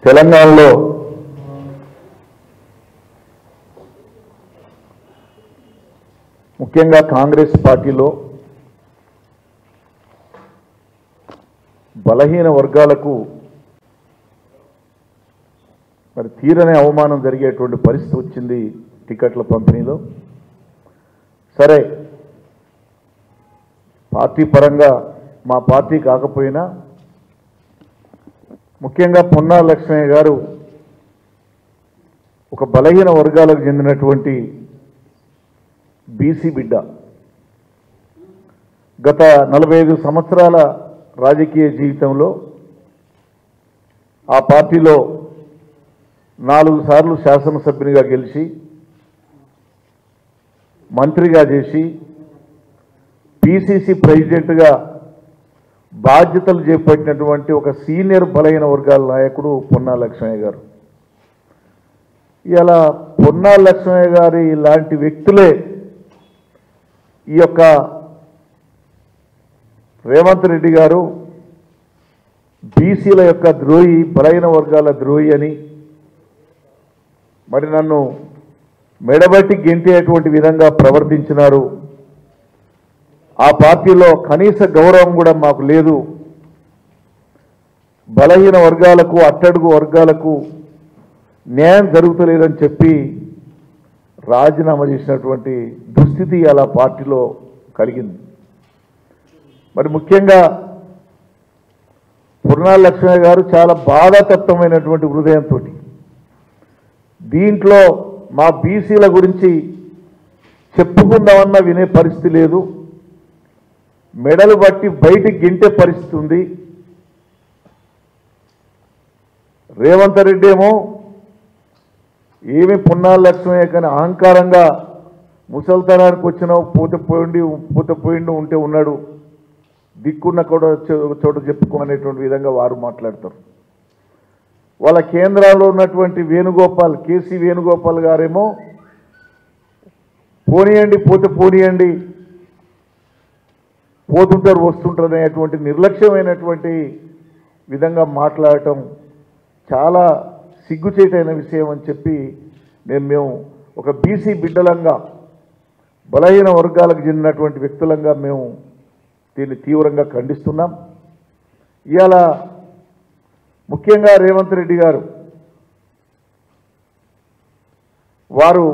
తెలంగాణలో ముఖ్యంగా కాంగ్రెస్ పార్టీలో బలహీన వర్గాలకు మరి తీరని అవమానం జరిగేటువంటి పరిస్థితి వచ్చింది టికెట్ల పంపిణీలో సరే పార్టీ పరంగా మా పార్టీ కాకపోయినా ముఖ్యంగా పొన్నా లక్ష్మయ్య గారు ఒక బలహీన వర్గాలకు చెందినటువంటి బీసీ బిడ్డ గత నలభై ఐదు సంవత్సరాల రాజకీయ జీవితంలో ఆ పార్టీలో నాలుగు సార్లు శాసనసభ్యునిగా గెలిచి మంత్రిగా చేసి పిసిసి ప్రెసిడెంట్గా బాధ్యతలు చేపట్టినటువంటి ఒక సీనియర్ బలహీన వర్గాల నాయకుడు పొన్నా లక్ష్మయ్య గారు ఇలా పొన్నా లక్ష్మయ్య గారి ఇలాంటి వ్యక్తులే ఈ యొక్క రేవంత్ రెడ్డి గారు బీసీల యొక్క ద్రోహి బలహీన వర్గాల ద్రోహి అని మరి నన్ను మెడబట్టి గెంటేటువంటి విధంగా ప్రవర్తించినారు ఆ పార్టీలో కనీస గౌరవం కూడా మాకు లేదు బలహీన వర్గాలకు అట్టడుగు వర్గాలకు న్యాయం జరుగుతలేదని చెప్పి రాజీనామా చేసినటువంటి దుస్థితి అలా పార్టీలో కలిగింది మరి ముఖ్యంగా పుర్ణాల లక్ష్మయ్య గారు చాలా బాధాతత్వమైనటువంటి హృదయంతో దీంట్లో మా బీసీల గురించి చెప్పుకుందామన్నా వినే పరిస్థితి లేదు మెడలు బట్టి బయటికి గింటే పరిస్థితి ఉంది రేవంత్ రెడ్డి ఏమో ఏమి పున్నాల లక్ష్మయ్య కానీ అహంకారంగా ముసల్తనానికి వచ్చినావు పూత పోయిండి పూత పోయిండు ఉంటే ఉన్నాడు దిక్కున్న కూడా చో- చోట చెప్పుకోనేటువంటి విధంగా వారు మాట్లాడతారు వాళ్ళ కేంద్రంలో ఉన్నటువంటి వేణుగోపాల్ కేసీ వేణుగోపాల్ గారేమో పోనీయండి పోతే పోనీయండి పోతుంటారు వస్తుంటారు అనేటువంటి నిర్లక్ష్యమైనటువంటి విధంగా మాట్లాడటం చాలా సిగ్గుచేటైన విషయం అని చెప్పి నేను మేము ఒక బీసీ బిడ్డలంగా బలహీన వర్గాలకు చెందినటువంటి వ్యక్తులంగా మేము దీన్ని తీవ్రంగా ఖండిస్తున్నాం ఇవాళ ముఖ్యంగా రేవంత్ రెడ్డి గారు వారు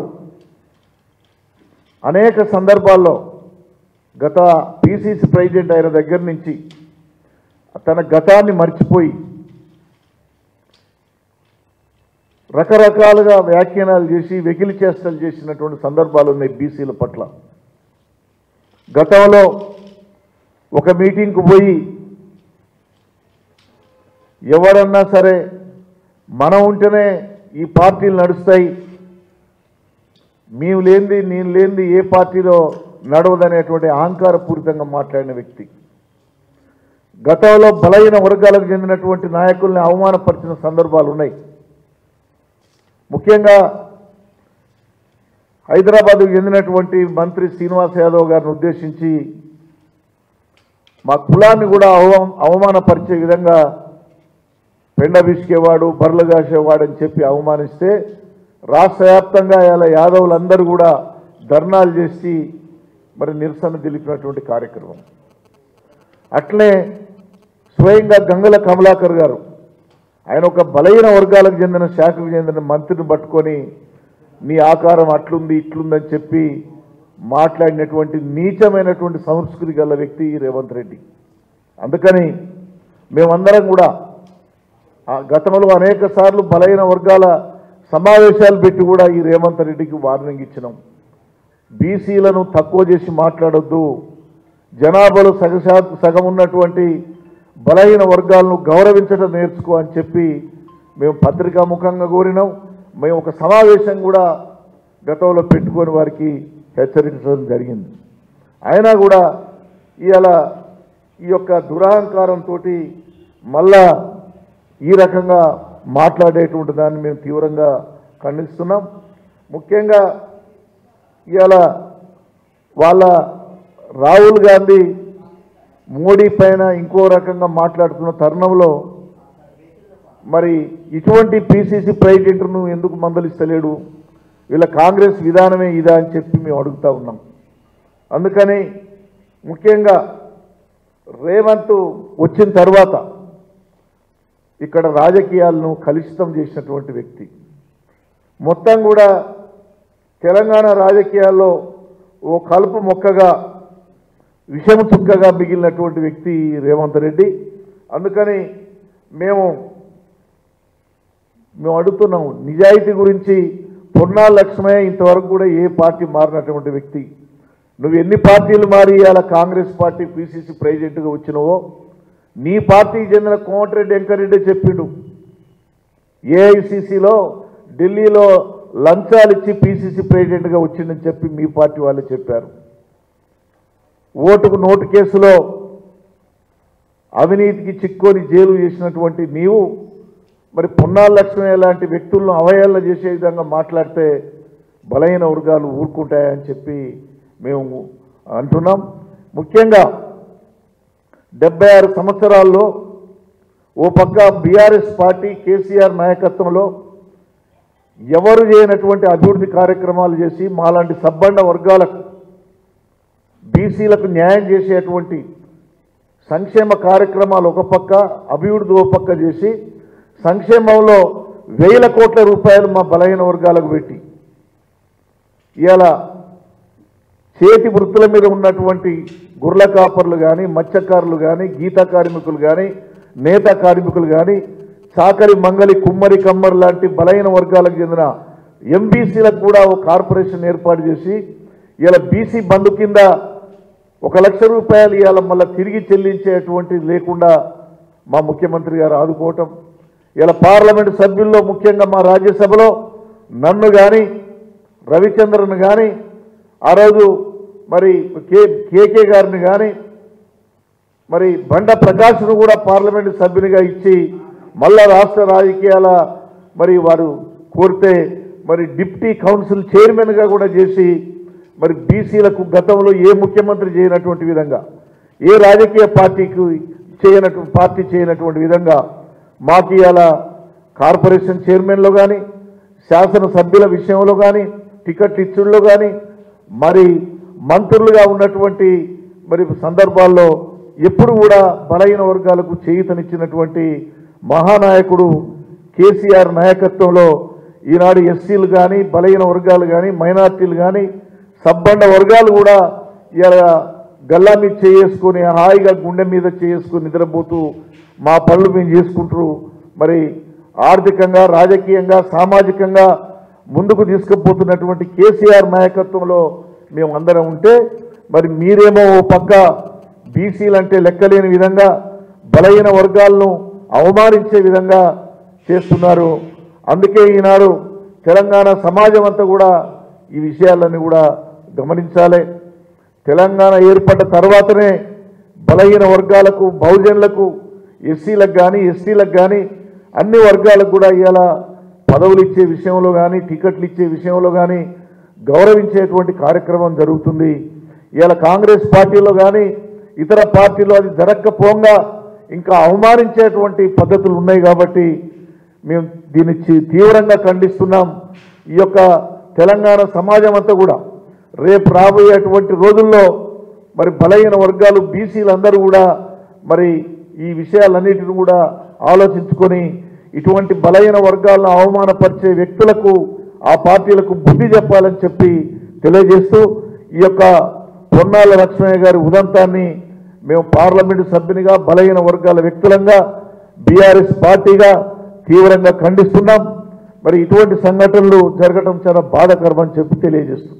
అనేక సందర్భాల్లో గత పిసిసి ప్రెసిడెంట్ అయిన దగ్గర నుంచి తన గతాన్ని మర్చిపోయి రకరకాలుగా వ్యాఖ్యానాలు చేసి వెకిలి చేష్టలు చేసినటువంటి సందర్భాలు ఉన్నాయి బీసీల పట్ల గతంలో ఒక మీటింగ్కు పోయి ఎవరన్నా సరే మనం ఉంటేనే ఈ పార్టీలు నడుస్తాయి మేము లేనిది నేను లేనిది ఏ పార్టీలో నడవదనేటువంటి అహంకారపూరితంగా మాట్లాడిన వ్యక్తి గతంలో బలహీన వర్గాలకు చెందినటువంటి నాయకుల్ని అవమానపరిచిన సందర్భాలు ఉన్నాయి ముఖ్యంగా హైదరాబాద్కు చెందినటువంటి మంత్రి శ్రీనివాస్ యాదవ్ గారిని ఉద్దేశించి మా కులాన్ని కూడా అవ అవమానపరిచే విధంగా పెండ బిసికేవాడు బర్రెలు కాసేవాడు అని చెప్పి అవమానిస్తే రాష్ట్ర వ్యాప్తంగా ఇలా యాదవులందరూ కూడా ధర్నాలు చేసి మరి నిరసన తెలిపినటువంటి కార్యక్రమం అట్లే స్వయంగా గంగల కమలాకర్ గారు ఆయన ఒక బలహీన వర్గాలకు చెందిన శాఖకు చెందిన మంత్రిని పట్టుకొని నీ ఆకారం అట్లుంది ఇట్లుందని చెప్పి మాట్లాడినటువంటి నీచమైనటువంటి సంస్కృతి గల వ్యక్తి రేవంత్ రెడ్డి అందుకని మేమందరం కూడా ఆ గతంలో అనేక సార్లు బలహీన వర్గాల సమావేశాలు పెట్టి కూడా ఈ రేవంత్ రెడ్డికి వార్నింగ్ ఇచ్చినాం బీసీలను తక్కువ చేసి మాట్లాడొద్దు జనాభాలో సగశా సగం ఉన్నటువంటి బలహీన వర్గాలను గౌరవించడం నేర్చుకో అని చెప్పి మేము పత్రికా ముఖంగా కోరినాం మేము ఒక సమావేశం కూడా గతంలో పెట్టుకొని వారికి హెచ్చరించడం జరిగింది అయినా కూడా ఇవాళ ఈ యొక్క దురహంకారంతో మళ్ళా ఈ రకంగా మాట్లాడేటువంటి దాన్ని మేము తీవ్రంగా ఖండిస్తున్నాం ముఖ్యంగా ఇవాళ వాళ్ళ రాహుల్ గాంధీ మోడీ పైన ఇంకో రకంగా మాట్లాడుతున్న తరుణంలో మరి ఇటువంటి పిసిసి ప్రెసిడెంట్ను ఎందుకు మందలిస్తలేడు వీళ్ళ కాంగ్రెస్ విధానమే ఇదా అని చెప్పి మేము అడుగుతా ఉన్నాం అందుకని ముఖ్యంగా రేవంత్ వచ్చిన తర్వాత ఇక్కడ రాజకీయాలను కలుషితం చేసినటువంటి వ్యక్తి మొత్తం కూడా తెలంగాణ రాజకీయాల్లో ఓ కలుపు మొక్కగా విషము చుక్కగా మిగిలినటువంటి వ్యక్తి రేవంత్ రెడ్డి అందుకని మేము మేము అడుగుతున్నాము నిజాయితీ గురించి పొన్నాల లక్ష్మయ్య ఇంతవరకు కూడా ఏ పార్టీ మారినటువంటి వ్యక్తి నువ్వు ఎన్ని పార్టీలు మారి ఇవాళ కాంగ్రెస్ పార్టీ పిసిసి ప్రెసిడెంట్గా వచ్చినవో నీ పార్టీకి చెందిన కోమటిరెడ్డి వెంకరెడ్డి చెప్పిండు ఏఐసిసిలో ఢిల్లీలో లంచాలు ఇచ్చి పిసిసి ప్రెసిడెంట్గా వచ్చిందని చెప్పి మీ పార్టీ వాళ్ళు చెప్పారు ఓటుకు నోటు కేసులో అవినీతికి చిక్కొని జైలు చేసినటువంటి నీవు మరి పొన్నాల లక్ష్మయ్య లాంటి వ్యక్తులను అవహేళన చేసే విధంగా మాట్లాడితే బలహీన వర్గాలు ఊరుకుంటాయని చెప్పి మేము అంటున్నాం ముఖ్యంగా డెబ్బై ఆరు సంవత్సరాల్లో ఓ పక్క బీఆర్ఎస్ పార్టీ కేసీఆర్ నాయకత్వంలో ఎవరు చేయనటువంటి అభివృద్ధి కార్యక్రమాలు చేసి మాలాంటి సబ్బండ వర్గాలకు బీసీలకు న్యాయం చేసేటువంటి సంక్షేమ కార్యక్రమాలు ఒక పక్క అభివృద్ధి ఒక పక్క చేసి సంక్షేమంలో వేల కోట్ల రూపాయలు మా బలహీన వర్గాలకు పెట్టి ఇవాళ చేతి వృత్తుల మీద ఉన్నటువంటి గుర్ల కాపర్లు కానీ మత్స్యకారులు కానీ గీత కార్మికులు కానీ నేత కార్మికులు కానీ చాకరి మంగలి కుమ్మరి కమ్మరి లాంటి బలహీన వర్గాలకు చెందిన ఎంబీసీలకు కూడా ఒక కార్పొరేషన్ ఏర్పాటు చేసి ఇలా బీసీ బంధు కింద ఒక లక్ష రూపాయలు ఇవాళ మళ్ళీ తిరిగి చెల్లించేటువంటి లేకుండా మా ముఖ్యమంత్రి గారు ఆదుకోవటం ఇలా పార్లమెంటు సభ్యుల్లో ముఖ్యంగా మా రాజ్యసభలో నన్ను కానీ రవిచంద్రన్ కానీ ఆ రోజు మరి కే కేకే గారిని కానీ మరి బండ ప్రకాష్ను కూడా పార్లమెంటు సభ్యునిగా ఇచ్చి మళ్ళా రాష్ట్ర రాజకీయాల మరి వారు కోరితే మరి డిప్టీ కౌన్సిల్ చైర్మన్గా కూడా చేసి మరి బీసీలకు గతంలో ఏ ముఖ్యమంత్రి చేయనటువంటి విధంగా ఏ రాజకీయ పార్టీకి చేయనటు పార్టీ చేయనటువంటి విధంగా మాకు ఇవాళ కార్పొరేషన్ చైర్మన్లో కానీ శాసనసభ్యుల విషయంలో కానీ టికెట్ ఇచ్చుల్లో కానీ మరి మంత్రులుగా ఉన్నటువంటి మరి సందర్భాల్లో ఎప్పుడు కూడా బలహీన వర్గాలకు చేయూతనిచ్చినటువంటి మహానాయకుడు కేసీఆర్ నాయకత్వంలో ఈనాడు ఎస్సీలు కానీ బలహీన వర్గాలు కానీ మైనార్టీలు కానీ సబ్బండ వర్గాలు కూడా ఇలా గల్లా మీద చేసుకొని హాయిగా గుండె మీద చేసుకొని నిద్రపోతూ మా పనులు మేము చేసుకుంటూ మరి ఆర్థికంగా రాజకీయంగా సామాజికంగా ముందుకు తీసుకుపోతున్నటువంటి కేసీఆర్ నాయకత్వంలో మేము అందరం ఉంటే మరి మీరేమో ఓ పక్క బీసీలు అంటే లెక్కలేని విధంగా బలహీన వర్గాలను అవమానించే విధంగా చేస్తున్నారు అందుకే ఈనాడు తెలంగాణ సమాజం అంతా కూడా ఈ విషయాలన్నీ కూడా గమనించాలి తెలంగాణ ఏర్పడ్డ తర్వాతనే బలహీన వర్గాలకు బహుజనులకు ఎస్సీలకు కానీ ఎస్టీలకు కానీ అన్ని వర్గాలకు కూడా ఇవాళ పదవులు ఇచ్చే విషయంలో కానీ టికెట్లు ఇచ్చే విషయంలో కానీ గౌరవించేటువంటి కార్యక్రమం జరుగుతుంది ఇవాళ కాంగ్రెస్ పార్టీలో కానీ ఇతర పార్టీలో అది జరగకపోగా ఇంకా అవమానించేటువంటి పద్ధతులు ఉన్నాయి కాబట్టి మేము దీన్ని చి- తీవ్రంగా ఖండిస్తున్నాం ఈ యొక్క తెలంగాణ సమాజం అంతా కూడా రేపు రాబోయేటువంటి రోజుల్లో మరి బలహీన వర్గాలు బీసీలందరూ కూడా మరి ఈ విషయాలన్నిటిని కూడా ఆలోచించుకొని ఇటువంటి బలహీన వర్గాలను అవమానపరిచే వ్యక్తులకు ఆ పార్టీలకు బుద్ధి చెప్పాలని చెప్పి తెలియజేస్తూ ఈ యొక్క పొన్నాల లక్ష్మయ్య గారి ఉదంతాన్ని మేము పార్లమెంటు సభ్యునిగా బలహీన వర్గాల వ్యక్తులంగా బీఆర్ఎస్ పార్టీగా తీవ్రంగా ఖండిస్తున్నాం మరి ఇటువంటి సంఘటనలు జరగడం చాలా బాధాకరమని చెప్పి తెలియజేస్తున్నాం